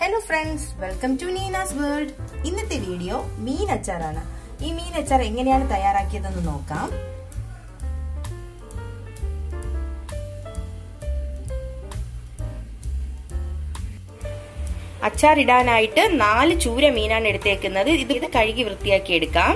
hello friends welcome to Neena's world ഇന്നത്തെ video മീൻ അച്ചാറാണ് ഈ മീൻ അച്ചാർ എങ്ങനെയാണ് തയ്യാറാക്കിയതെന്ന് നോക്കാം അച്ചാറിടാനായിട്ട് നാല് ചൂര മീനാണ് എടുത്തേക്കുന്നത് ഇത് ഇത് കഴുകി വൃത്തിയാക്കി എടുക്കാം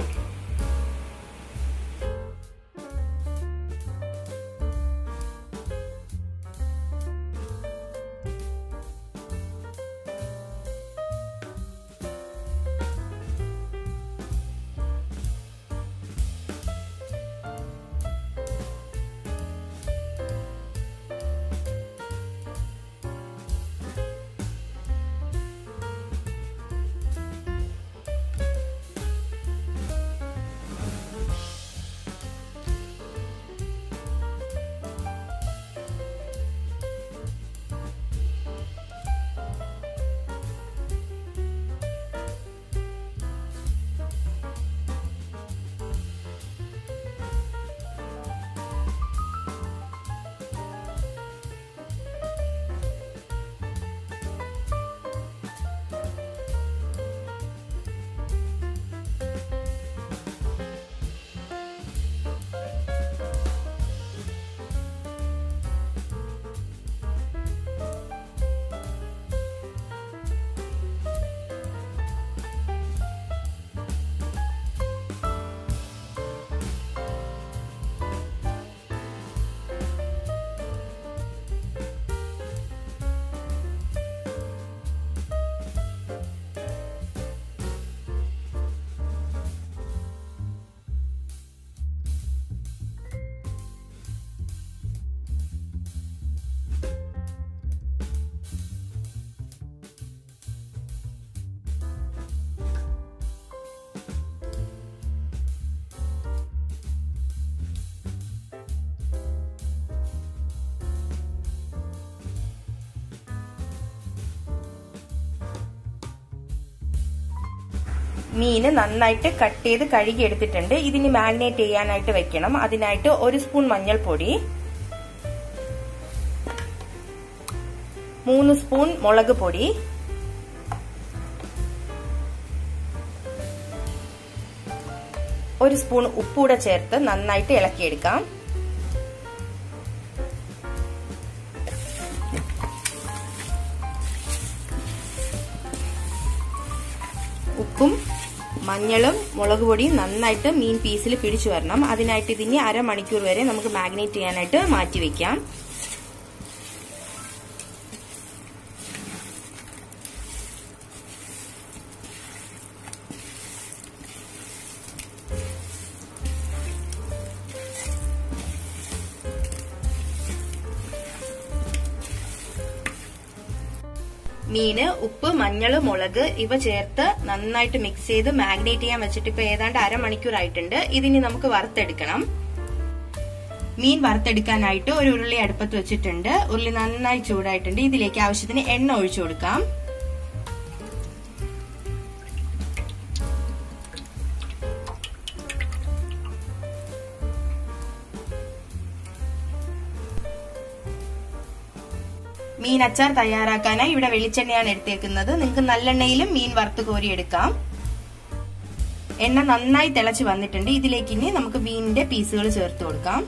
മീന് നന്നായിട്ട് കട്ട് ചെയ്ത് കഴുകി എടുത്തിട്ടുണ്ട് ഇതിന് മാരിനേറ്റ് ചെയ്യാനായിട്ട് വെക്കണം അതിനായിട്ട് ഒരു സ്പൂൺ മഞ്ഞൾപ്പൊടി മൂന്ന് സ്പൂൺ മുളക് പൊടി ഒരു സ്പൂൺ ഉപ്പൂടെ ചേർത്ത് നന്നായിട്ട് ഇളക്കിയെടുക്കാം ഉപ്പും മഞ്ഞളും മുളക് പൊടിയും നന്നായിട്ട് മീൻ പീസിൽ പിടിച്ചു വരണം അതിനായിട്ട് ഇതിന് അരമണിക്കൂർ വരെ നമുക്ക് മാഗ്നേറ്റ് ചെയ്യാനായിട്ട് മാറ്റി വെക്കാം മീന് ഉപ്പ് മഞ്ഞള് മുളക് ഇവ ചേർത്ത് നന്നായിട്ട് മിക്സ് ചെയ്ത് മാഗ്നേറ്റ് ചെയ്യാൻ വെച്ചിട്ട് ഇപ്പൊ ഏതാണ്ട് അരമണിക്കൂർ ആയിട്ടുണ്ട് ഇതിനി നമുക്ക് വറുത്തെടുക്കണം മീൻ വറുത്തെടുക്കാനായിട്ട് ഒരു ഉരുളി അടുപ്പത്ത് വെച്ചിട്ടുണ്ട് ഉരുളി നന്നായി ചൂടായിട്ടുണ്ട് ഇതിലേക്ക് ആവശ്യത്തിന് എണ്ണ ഒഴിച്ചു കൊടുക്കാം മീൻ അച്ചാർ തയ്യാറാക്കാനായി ഇവിടെ വെളിച്ചെണ്ണയാണ് എടുത്തേക്കുന്നത് നിങ്ങൾക്ക് നല്ലെണ്ണയിലും മീൻ വറുത്ത് കോരി എടുക്കാം എണ്ണ നന്നായി തിളച്ച് വന്നിട്ടുണ്ട് ഇതിലേക്ക് ഇനി നമുക്ക് മീനിന്റെ പീസുകൾ ചേർത്ത് കൊടുക്കാം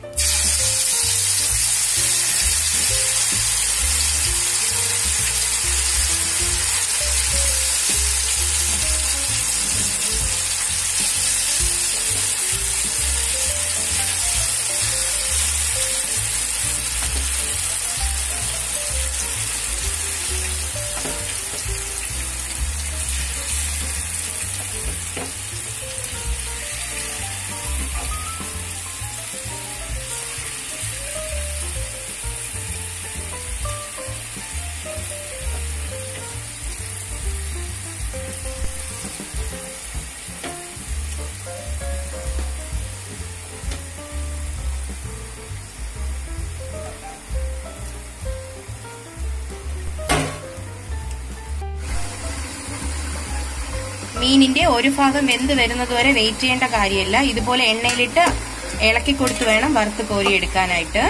മീനിന്റെ ഒരു ഭാഗം വെന്ത് വരുന്നത് വരെ വെയിറ്റ് ചെയ്യേണ്ട കാര്യമില്ല ഇതുപോലെ എണ്ണയിലിട്ട് ഇളക്കി കൊടുത്ത് വേണം വറുത്ത് കോരി എടുക്കാനായിട്ട്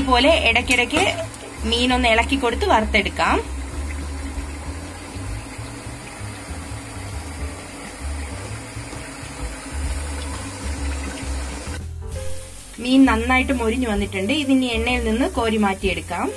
ഇതുപോലെ ഇടയ്ക്കിടയ്ക്ക് മീനൊന്ന് ഇളക്കി കൊടുത്ത് വറുത്തെടുക്കാം മീൻ നന്നായിട്ട് മൊരിഞ്ഞു വന്നിട്ടുണ്ട് ഇതിനി എണ്ണയിൽ നിന്ന് കോരി മാറ്റിയെടുക്കാം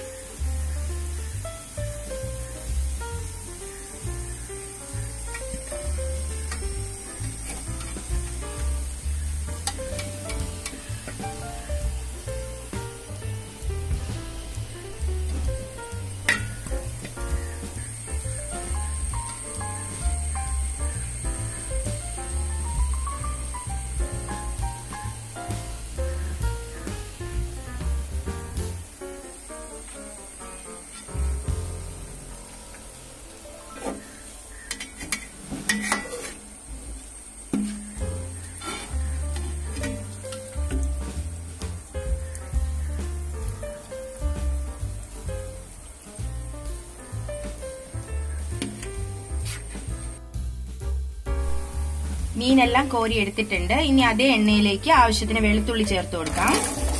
മീനെല്ലാം കോരി എടുത്തിട്ടുണ്ട് ഇനി അതേ എണ്ണയിലേക്ക് ആവശ്യത്തിന് വെളുത്തുള്ളി ചേർത്ത് കൊടുക്കാം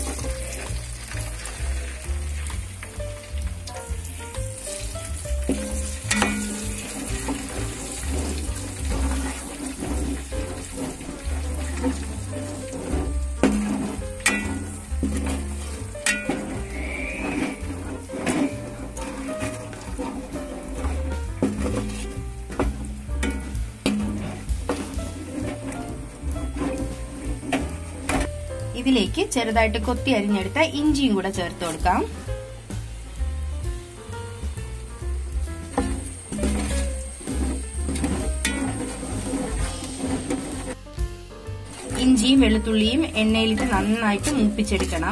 ഇതിലേക്ക് ചെറുതായിട്ട് കൊത്തി അരിഞ്ഞെടുത്ത ഇഞ്ചിയും കൂടെ ചേർത്ത് കൊടുക്കാം ഇഞ്ചിയും വെളുത്തുള്ളിയും എണ്ണയിലിട്ട് നന്നായിട്ട് മൂപ്പിച്ചെടുക്കണം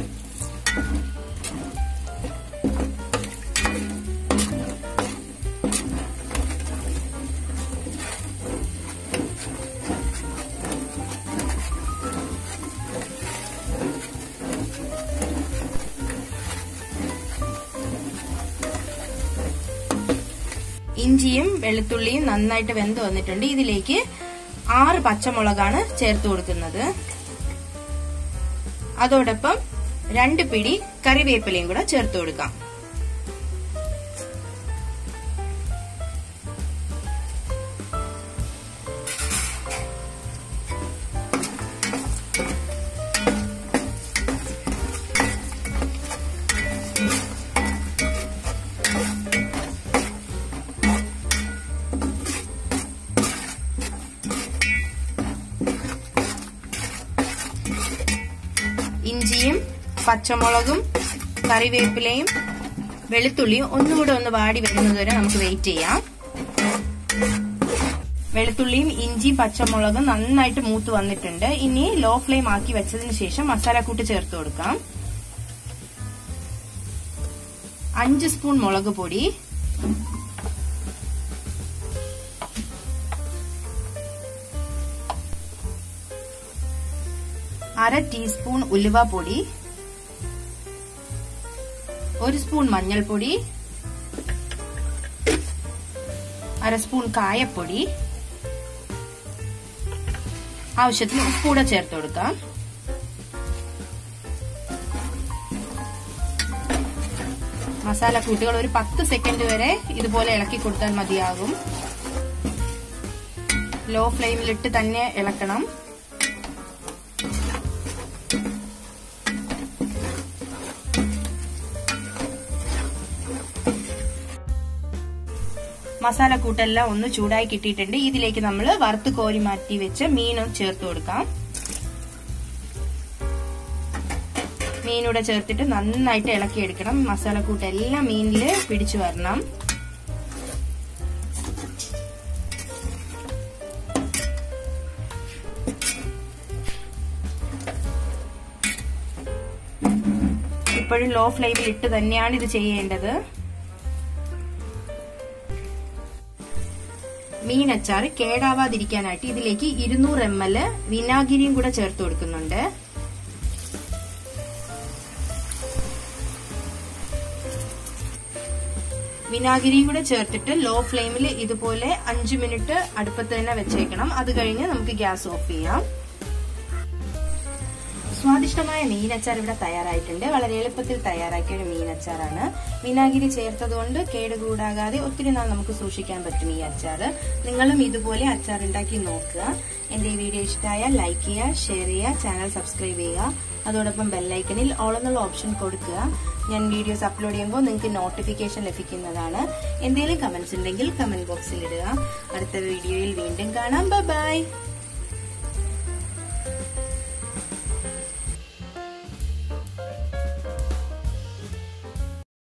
ഇഞ്ചിയും വെളുത്തുള്ളിയും നന്നായിട്ട് വെന്ത് വന്നിട്ടുണ്ട് ഇതിലേക്ക് ആറ് പച്ചമുളകാണ് ചേർത്ത് കൊടുക്കുന്നത് അതോടൊപ്പം രണ്ട് പിടി കറിവേപ്പിലയും കൂടെ ചേർത്ത് കൊടുക്കാം ഇഞ്ചിയും പച്ചമുളകും കറിവേപ്പിലയും വെളുത്തുള്ളിയും ഒന്നുകൂടെ ഒന്ന് വാടി വരുന്നത് വരെ നമുക്ക് വെയിറ്റ് ചെയ്യാം വെളുത്തുള്ളിയും ഇഞ്ചിയും പച്ചമുളകും നന്നായിട്ട് മൂത്ത് വന്നിട്ടുണ്ട് ഇനി ലോ ഫ്ലെയിം ആക്കി വെച്ചതിന് ശേഷം മസാലക്കൂട്ട് ചേർത്ത് കൊടുക്കാം അഞ്ച് സ്പൂൺ മുളക് പൊടി അര ടീസ്പൂൺ ഉലുവ പൊടി ഒരു സ്പൂൺ മഞ്ഞൾപ്പൊടി അര സ്പൂൺ കായപ്പൊടി ആവശ്യത്തിന് ഉപ്പൂടെ ചേർത്ത് കൊടുക്കാം മസാല കൂട്ടുകൾ ഒരു പത്ത് സെക്കൻഡ് വരെ ഇതുപോലെ ഇളക്കി കൊടുത്താൽ മതിയാകും ലോ ഫ്ലെയിമിലിട്ട് തന്നെ ഇളക്കണം മസാല കൂട്ടെല്ലാം ഒന്ന് ചൂടായി കിട്ടിയിട്ടുണ്ട് ഇതിലേക്ക് നമ്മൾ വറുത്ത് കോരി മാറ്റി വെച്ച് മീനും ചേർത്ത് കൊടുക്കാം മീനൂടെ ചേർത്തിട്ട് നന്നായിട്ട് ഇളക്കിയെടുക്കണം മസാലക്കൂട്ട് എല്ലാം മീനിൽ പിടിച്ചു വരണം ഇപ്പോഴും ലോ ഫ്ലെയിമിൽ ഇട്ട് തന്നെയാണ് ഇത് ചെയ്യേണ്ടത് മീൻ അച്ചാർ കേടാവാതിരിക്കാനായിട്ട് ഇതിലേക്ക് ഇരുന്നൂറ് എം എൽ വിനാഗിരിയും കൂടെ ചേർത്ത് കൊടുക്കുന്നുണ്ട് വിനാഗിരിയും കൂടെ ചേർത്തിട്ട് ലോ ഫ്ലെയിമിൽ ഇതുപോലെ അഞ്ചു മിനിറ്റ് അടുപ്പത്ത് തന്നെ വെച്ചേക്കണം അത് കഴിഞ്ഞ് നമുക്ക് ഗ്യാസ് ഓഫ് ചെയ്യാം സ്വാദിഷ്ട സ്വാദിഷ്ടമായ മീനച്ചാർ ഇവിടെ തയ്യാറായിട്ടുണ്ട് വളരെ എളുപ്പത്തിൽ തയ്യാറാക്കിയ ഒരു മീനച്ചാറാണ് വിനാഗിരി ചേർത്തതുകൊണ്ട് കേടുകൂടാകാതെ ഒത്തിരി നാൾ നമുക്ക് സൂക്ഷിക്കാൻ പറ്റും ഈ അച്ചാർ നിങ്ങളും ഇതുപോലെ അച്ചാർ ഉണ്ടാക്കി നോക്കുക എന്റെ ഈ വീഡിയോ ഇഷ്ടമായാൽ ലൈക്ക് ചെയ്യുക ഷെയർ ചെയ്യുക ചാനൽ സബ്സ്ക്രൈബ് ചെയ്യുക അതോടൊപ്പം ബെല്ലൈക്കനിൽ ഓൾ എന്നുള്ള ഓപ്ഷൻ കൊടുക്കുക ഞാൻ വീഡിയോസ് അപ്ലോഡ് ചെയ്യുമ്പോൾ നിങ്ങൾക്ക് നോട്ടിഫിക്കേഷൻ ലഭിക്കുന്നതാണ് എന്തെങ്കിലും കമന്റ്സ് ഉണ്ടെങ്കിൽ കമന്റ് ബോക്സിൽ ഇടുക അടുത്ത വീഡിയോയിൽ വീണ്ടും കാണാം ബൈ